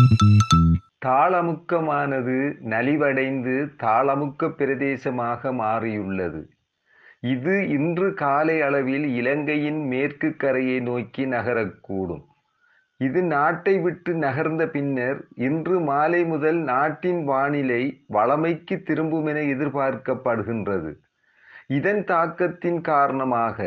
தாளமுக்கமானது நலிவடைந்து தாளமுக்கப் பிரதேசமாக மாறியுள்ளது. இது இன்று காலை அளவில் இலங்கையின் மேற்குக் கரையை நோக்கி நகரக்கூடும். இது நாட்டை விட்டு நகர்ந்த பின்னர் இன்று மாலை முதல் நாட்டின் வானிலை வழமைக்கு திரும்புமென எதிர்பார்க்கப்படுகின்றது. இதன் தாக்கத்தின் காரணமாக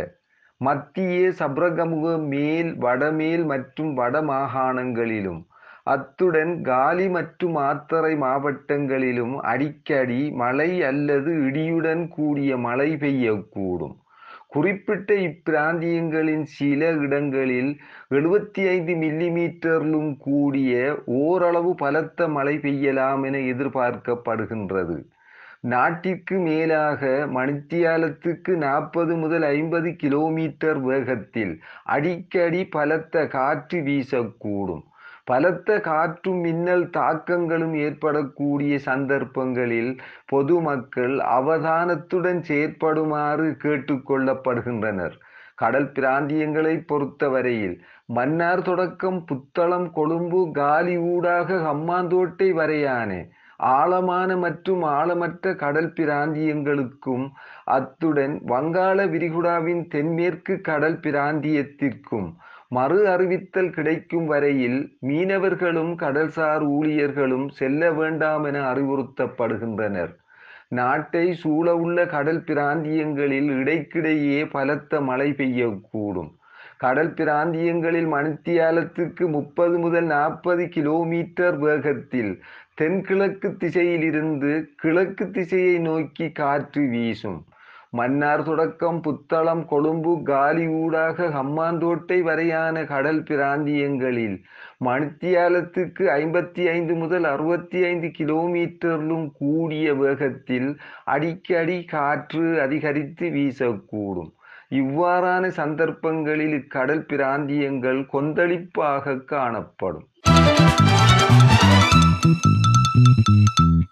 மத்திய சப்ரகமுவ மேல் வடமேல் மற்றும் வடமாகாணங்களிலும் அத்துடன் காலி மற்றும் மாத்தறை மாவட்டங்களிலும் அடிக்கடி மழை அல்லது இடியுடன் கூடிய மழை பெய்யக்கூடும். குறிப்பிட்ட இப்பிராந்தியங்களின் சில இடங்களில் எழுபத்தைந்து மில்லிமீட்டரிலும் கூடிய ஓரளவு பலத்த மழை பெய்யலாம் என எதிர்பார்க்கப்படுகின்றது. நாட்டிற்கு மேலாக மணித்தியாலத்துக்கு நாற்பது முதல் ஐம்பது கிலோமீட்டர் வேகத்தில் அடிக்கடி பலத்த காற்று வீசக்கூடும். பலத்த காற்றும் மின்னல் தாக்கங்களும் ஏற்படக்கூடிய சந்தர்ப்பங்களில் பொதுமக்கள் அவதானத்துடன் செயற்படுமாறு கேட்டுக் கொள்ளப்படுகின்றனர். கடல் பிராந்தியங்களைப் பொறுத்தவரையில் மன்னார் தொடக்கம் புத்தளம் கொழும்பு காலி ஊடாக ஹம்பாந்தோட்டை வரையான ஆழமான மற்றும் ஆழமற்ற கடல் பிராந்தியங்களுக்கும் அத்துடன் வங்காள விரிகுடாவின் தென்மேற்கு கடல் பிராந்தியத்திற்கும் மறு அறிவித்தல் கிடைக்கும் வரையில் மீனவர்களும் கடல்சார் ஊழியர்களும் செல்ல வேண்டாம் என அறிவுறுத்தப்படுகின்றனர். நாட்டை சூழவுள்ள கடல் பிராந்தியங்களில் இடைக்கிடையே பலத்த மழை பெய்யக்கூடும். கடல் பிராந்தியங்களில் மணித்தியாலத்துக்கு முப்பது முதல் நாற்பது கிலோமீட்டர் வேகத்தில் தென்கிழக்கு திசையிலிருந்து கிழக்கு திசையை நோக்கி காற்று வீசும். மன்னார் தொடக்கம் புத்தளம் கொழும்பு காலி ஊடாக ஹம்பாந்தோட்டை வரையான கடல் பிராந்தியங்களில் மணித்தியாலத்துக்கு ஐம்பத்தைந்து முதல் அறுபத்தைந்து கிலோமீட்டரிலும் கூடிய வேகத்தில் அடிக்கடி காற்று அதிகரித்து வீசக்கூடும். இவ்வாறான சந்தர்ப்பங்களில் இக்கடல் பிராந்தியங்கள் கொந்தளிப்பாக காணப்படும்.